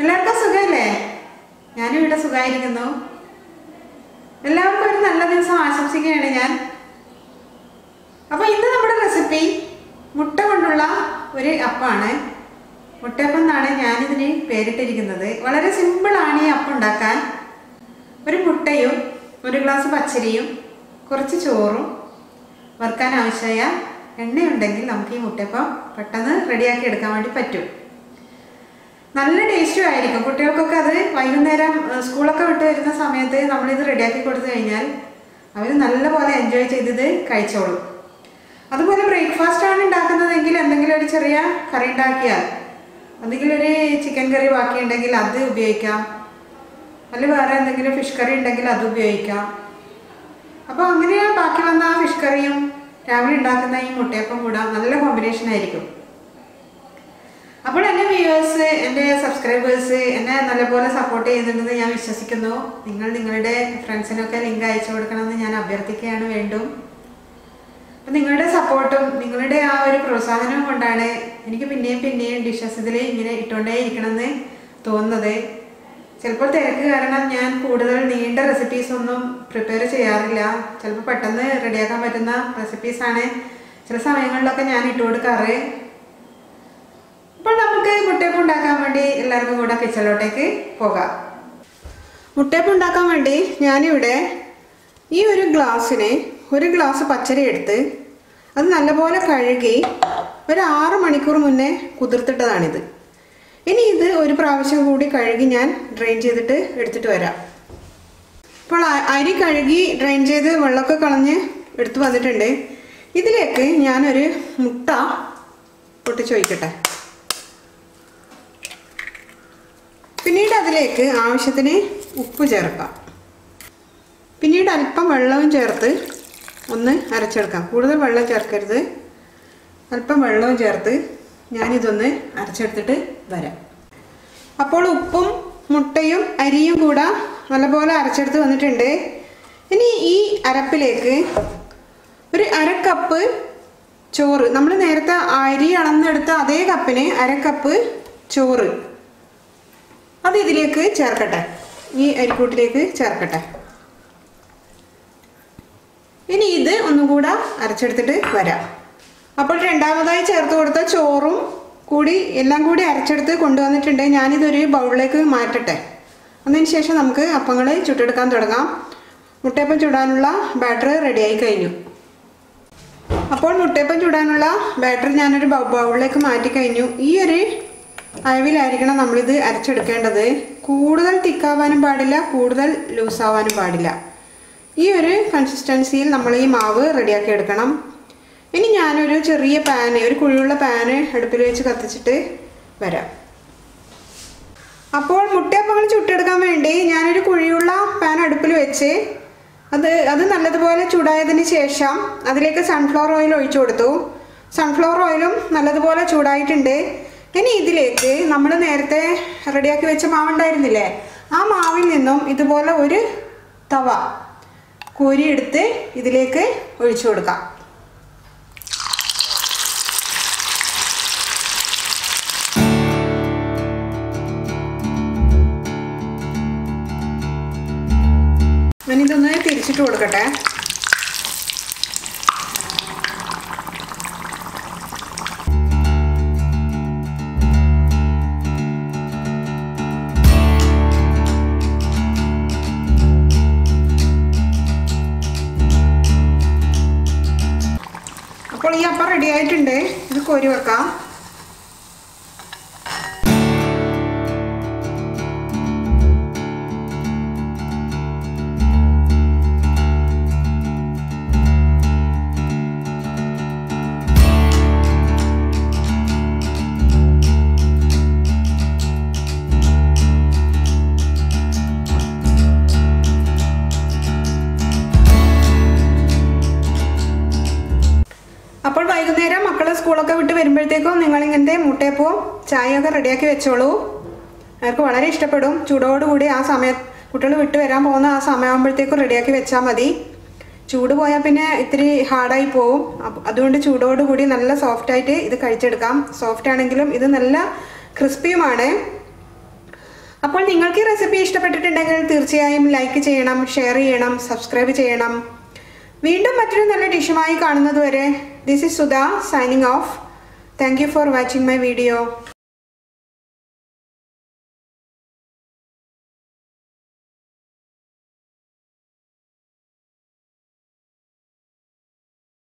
എല്ലാവർക്കും സുഖമല്ലേ ഞാനും ഇവിടെ സുഖമായിരിക്കുന്നു എല്ലാവർക്കും ഒരു നല്ല ദിവസം ആശംസിക്കുകയാണ് ഞാൻ അപ്പോൾ ഇന്ന് നമ്മുടെ റെസിപ്പി മുട്ട കൊണ്ടുള്ള ഒരു അപ്പമാണ് മുട്ടയപ്പം എന്നാണ് ഞാനിതിന് പേരിട്ടിരിക്കുന്നത് വളരെ സിമ്പിളാണ് ഈ അപ്പം ഉണ്ടാക്കാൻ ഒരു മുട്ടയും ഒരു ഗ്ലാസ് പച്ചരിയും കുറച്ച് ചോറും വറുക്കാൻ ആവശ്യമായ എണ്ണയുണ്ടെങ്കിൽ നമുക്ക് ഈ മുട്ടയപ്പം പെട്ടെന്ന് റെഡിയാക്കി എടുക്കാൻ വേണ്ടി പറ്റും നല്ല ടേസ്റ്റും ആയിരിക്കും കുട്ടികൾക്കൊക്കെ അത് വൈകുന്നേരം ഏഹ്, സ്കൂളൊക്കെ വിട്ട് വരുന്ന സമയത്ത് നമ്മളിത് റെഡിയാക്കി കൊടുത്തു കഴിഞ്ഞാൽ അവർ നല്ലപോലെ എൻജോയ് ചെയ്തത് കഴിച്ചോളും അതുപോലെ ബ്രേക്ക്ഫാസ്റ്റ് ആണ് ഉണ്ടാക്കുന്നതെങ്കിൽ എന്തെങ്കിലും ഒരു ചെറിയ കറി ഉണ്ടാക്കിയാൽ എന്തെങ്കിലും ഒരു ചിക്കൻ കറി ബാക്കിയുണ്ടെങ്കിൽ അത് ഉപയോഗിക്കാം അല്ലെങ്കിൽ വേറെ എന്തെങ്കിലും ഫിഷ് കറി ഉണ്ടെങ്കിൽ അത് ഉപയോഗിക്കാം അപ്പോൾ അങ്ങനെ ബാക്കി വന്ന ആ ഫിഷ് കറിയും രാവിലെ ഉണ്ടാക്കുന്ന ഈ മുട്ടയപ്പം കൂടാ നല്ല കോമ്പിനേഷൻ ആയിരിക്കും അപ്പോൾ എൻ്റെ വ്യൂവേഴ്സ് എൻ്റെ സബ്സ്ക്രൈബേഴ്സ് എന്നെ നല്ലപോലെ സപ്പോർട്ട് ചെയ്യുന്നുണ്ടെന്ന് ഞാൻ വിശ്വസിക്കുന്നു നിങ്ങൾ നിങ്ങളുടെ ഫ്രണ്ട്സിനൊക്കെ ലിങ്ക് അയച്ചു കൊടുക്കണമെന്ന് ഞാൻ അഭ്യർത്ഥിക്കുകയാണ് വേണ്ടും അപ്പം നിങ്ങളുടെ സപ്പോർട്ടും നിങ്ങളുടെ ആ ഒരു പ്രോത്സാഹനവും കൊണ്ടാണ് എനിക്ക് പിന്നെയും പിന്നെയും ഡിഷസ് ഇതിൽ ഇങ്ങനെ ഇട്ടുകൊണ്ടേ ഇരിക്കണമെന്ന് തോന്നുന്നത് ചിലപ്പോൾ തിരക്ക് കാരണം ഞാൻ കൂടുതൽ നീണ്ട റെസിപ്പീസ് ഒന്നും പ്രിപ്പയർ ചെയ്യാറില്ല ചിലപ്പോൾ പെട്ടെന്ന് റെഡിയാക്കാൻ പറ്റുന്ന റെസിപ്പീസാണ് ചില സമയങ്ങളിലൊക്കെ ഞാൻ ഇട്ട് കൊടുക്കാറ് അപ്പോൾ നമുക്ക് മുട്ടയപ്പം ഉണ്ടാക്കാൻ വേണ്ടി എല്ലാവർക്കും കൂടെ കിച്ചണിലോട്ടേക്ക് പോകാം മുട്ടയപ്പം ഉണ്ടാക്കാൻ വേണ്ടി ഞാനിവിടെ ഈ ഒരു ഗ്ലാസ്സിന് ഒരു ഗ്ലാസ് പച്ചരി എടുത്ത് അത് നല്ലപോലെ കഴുകി ഒരു ആറ് മണിക്കൂർ മുന്നേ കുതിർത്തിട്ടതാണിത് ഇനി ഇത് ഒരു പ്രാവശ്യം കൂടി കഴുകി ഞാൻ ഡ്രെയിൻ ചെയ്തിട്ട് എടുത്തിട്ട് വരാം അപ്പോൾ അ- അരി കഴുകി ഡ്രെയിൻ ചെയ്ത് വെള്ളമൊക്കെ കളഞ്ഞ് എടുത്തു വന്നിട്ടുണ്ട് ഇതിലേക്ക് ഞാനൊരു മുട്ട പൊട്ടിച്ച് വയ്ക്കട്ടെ പിന്നീട് അതിലേക്ക് ആവശ്യത്തിന് ഉപ്പ് ചേർക്കാം പിന്നീട് അല്പം വെള്ളവും ചേർത്ത് ഒന്ന് അരച്ചെടുക്കാം കൂടുതൽ വെള്ളം ചേർക്കരുത് അല്പം വെള്ളവും ചേർത്ത് ഞാനിതൊന്ന് അരച്ചെടുത്തിട്ട് വരാം അപ്പോൾ ഉപ്പും മുട്ടയും അരിയും കൂടെ നല്ലപോലെ അരച്ചെടുത്ത് വന്നിട്ടുണ്ട് ഇനി ഈ അരപ്പിലേക്ക് ഒരു അര കപ്പ് ചോറ് നമ്മൾ നേരത്തെ അരി അളന്നെടുത്ത അതേ കപ്പിന് അര കപ്പ് ചോറ് അത് ഇതിലേക്ക് ചേർക്കട്ടെ ഈ അരിക്കൂട്ടിലേക്ക് ചേർക്കട്ടെ ഇനി ഇത് ഒന്നും കൂടെ അരച്ചെടുത്തിട്ട് വരാം അപ്പോൾ രണ്ടാമതായി ചേർത്ത് കൊടുത്ത ചോറും കൂടി എല്ലാം കൂടി അരച്ചെടുത്ത് കൊണ്ടുവന്നിട്ടുണ്ട് ഞാനിതൊരു ബൗളിലേക്ക് മാറ്റട്ടെ അതിന് ശേഷം നമുക്ക് അപ്പങ്ങൾ ചുട്ടെടുക്കാൻ തുടങ്ങാം മുട്ടയപ്പം ചുടാനുള്ള ബാറ്റർ റെഡിയായി കഴിഞ്ഞു അപ്പോൾ മുട്ടയപ്പം ചുടാനുള്ള ബാറ്റർ ഞാനൊരു ബൗ- ബൗളിലേക്ക് മാറ്റി കഴിഞ്ഞു ഈ ഒരു അയവിലായിരിക്കണം നമ്മളിത് അരച്ചെടുക്കേണ്ടത് കൂടുതൽ തിക്കാവാനും പാടില്ല കൂടുതൽ ലൂസാവാനും പാടില്ല ഈ ഒരു കൺസിസ്റ്റൻസിയിൽ നമ്മൾ ഈ മാവ് റെഡിയാക്കി എടുക്കണം ഇനി ഞാനൊരു ചെറിയ പാന് ഒരു കുഴിയുള്ള പാന് അടുപ്പിൽ വെച്ച് കത്തിച്ചിട്ട് വരാം അപ്പോൾ മുട്ടയപ്പങ്ങൾ ചുട്ടെടുക്കാൻ വേണ്ടി ഞാനൊരു കുഴിയുള്ള പാൻ അടുപ്പിൽ വെച്ച് അത് അത് നല്ലതുപോലെ ചൂടായതിന് ശേഷം അതിലേക്ക് സൺഫ്ലവർ ഓയിൽ ഒഴിച്ചു കൊടുത്തു സൺഫ്ലവർ ഓയിലും നല്ലതുപോലെ ചൂടായിട്ടുണ്ട് ഇനി ഇതിലേക്ക് നമ്മൾ നേരത്തെ റെഡിയാക്കി വെച്ച മാവുണ്ടായിരുന്നില്ലേ ആ മാവിൽ നിന്നും ഇതുപോലെ ഒരു തവ കോരിയെടുത്ത് ഇതിലേക്ക് ഒഴിച്ചു കൊടുക്കാം ഞാനിതൊന്ന് തിരിച്ചിട്ട് കൊടുക്കട്ടെ അപ്പോൾ ഈ അപ്പം റെഡി ആയിട്ടുണ്ട് ഇത് കോരി വെക്കാം അപ്പോൾ വൈകുന്നേരം മക്കൾ സ്കൂളൊക്കെ വിട്ട് വരുമ്പോഴത്തേക്കും നിങ്ങൾ ഇങ്ങനത്തെ മുട്ടയപ്പവും ചായയൊക്കെ റെഡിയാക്കി വെച്ചോളൂ അവർക്ക് വളരെ ഇഷ്ടപ്പെടും ചൂടോടുകൂടി ആ സമയം കുട്ടികൾ വിട്ട് വരാൻ പോകുന്ന ആ സമയമാകുമ്പോഴത്തേക്കും റെഡിയാക്കി വെച്ചാൽ മതി ചൂട് പോയാൽ പിന്നെ ഇത്തിരി ഹാർഡായി പോവും അപ്പ- അതുകൊണ്ട് ചൂടോടുകൂടി നല്ല സോഫ്റ്റായിട്ട് ഇത് കഴിച്ചെടുക്കാം സോഫ്റ്റ് ആണെങ്കിലും ഇത് നല്ല ക്രിസ്പിയുമാണ് അപ്പോൾ നിങ്ങൾക്ക് ഈ റെസിപ്പി ഇഷ്ടപ്പെട്ടിട്ടുണ്ടെങ്കിൽ തീർച്ചയായും ലൈക്ക് ചെയ്യണം ഷെയർ ചെയ്യണം സബ്സ്ക്രൈബ് ചെയ്യണം വീണ്ടും മറ്റൊരു നല്ല ഡിഷുമായി കാണുന്നത് വരെ this is Sudha signing off thank you for watching my video